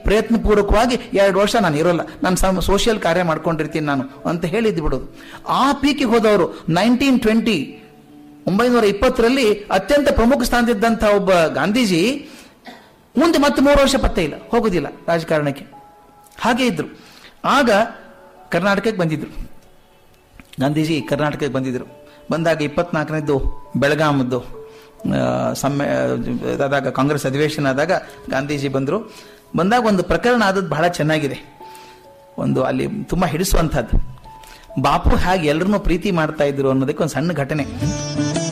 ಪ್ರಯತ್ನಪೂರ್ವಕವಾಗಿ ಎರಡು ವರ್ಷ ನಾನು ಇರೋಲ್ಲ ನಾನು ಸೋಷಿಯಲ್ ಕಾರ್ಯ ಮಾಡ್ಕೊಂಡಿರ್ತೀನಿ ನಾನು ಅಂತ ಹೇಳಿದ್ದು ಬಿಡೋದು ಆ ಪೀಕಿಗೆ ಹೋದವರು ನೈನ್ಟೀನ್ ಟ್ವೆಂಟಿ ಒಂಬೈನೂರ ಇಪ್ಪತ್ತರಲ್ಲಿ ಅತ್ಯಂತ ಪ್ರಮುಖ ಸ್ಥಾನದಿದ್ದಂಥ ಒಬ್ಬ ಗಾಂಧೀಜಿ ಮುಂದೆ ಮತ್ತೆ ಮೂರು ವರ್ಷ ಪತ್ತೆ ಇಲ್ಲ ಹೋಗುದಿಲ್ಲ ರಾಜಕಾರಣಕ್ಕೆ ಹಾಗೆ ಇದ್ರು ಆಗ ಕರ್ನಾಟಕಕ್ಕೆ ಬಂದಿದ್ರು ಗಾಂಧೀಜಿ ಕರ್ನಾಟಕಕ್ಕೆ ಬಂದಿದ್ರು ಬಂದಾಗ ಇಪ್ಪತ್ನಾಲ್ಕನೇದ್ದು ಬೆಳಗಾಮದ್ದು ಆ, ಸಮ್ಮೆ ಆದಾಗ ಕಾಂಗ್ರೆಸ್ ಅಧಿವೇಶನ ಆದಾಗ ಗಾಂಧೀಜಿ ಬಂದರು ಬಂದಾಗ ಒಂದು ಪ್ರಕರಣ ಆದದ್ದು ಬಹಳ ಚೆನ್ನಾಗಿದೆ ಒಂದು ಅಲ್ಲಿ ತುಂಬ ಹಿಡಿಸುವಂಥದ್ದು ಬಾಪು ಹೇಗೆ ಎಲ್ಲರನ್ನೂ ಪ್ರೀತಿ ಮಾಡ್ತಾ ಇದ್ರು ಅನ್ನೋದಕ್ಕೆ ಒಂದು ಸಣ್ಣ ಘಟನೆ